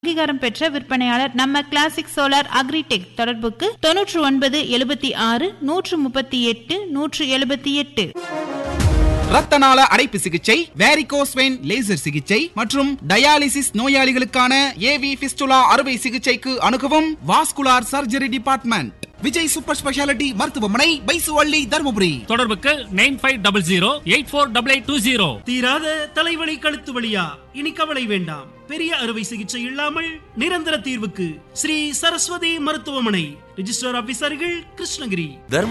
அங்கீகாரம் பெற்ற விற்பனையாளர் நம்ம கிளாசிக் சோலார் அக்ரிடெக் தொடர்புக்கு தொன்னூற்று ஒன்பது எழுபத்தி ஆறு நூற்று முப்பத்தி எட்டு நூற்று எழுபத்தி எட்டு ரத்த நாள அடைப்பு சிகிச்சை வேரிகோஸ் வெயின் லேசர் சிகிச்சை மற்றும் டயாலிசிஸ் நோயாளிகளுக்கான ஏவி பிஸ்டுலா அறுவை சிகிச்சைக்கு அணுகவும் vascular surgery department Vijay super speciality மருத்துவமனை பைசுவள்ளி தருமபுரி தொடர்புக்கு nine five double zero eight four double eight two zero தீராத தலைவலி கழுத்து வலியா இனி கவலை வேண்டாம் பெரிய அறுவை சிகிச்சை இல்லாமல் நிரந்தர தீர்வுக்கு ஸ்ரீ சரஸ்வதி மருத்துவமனை ரிஜிஸ்டர் ஆபீசர்கள் கிருஷ்ணகிரி தர்ம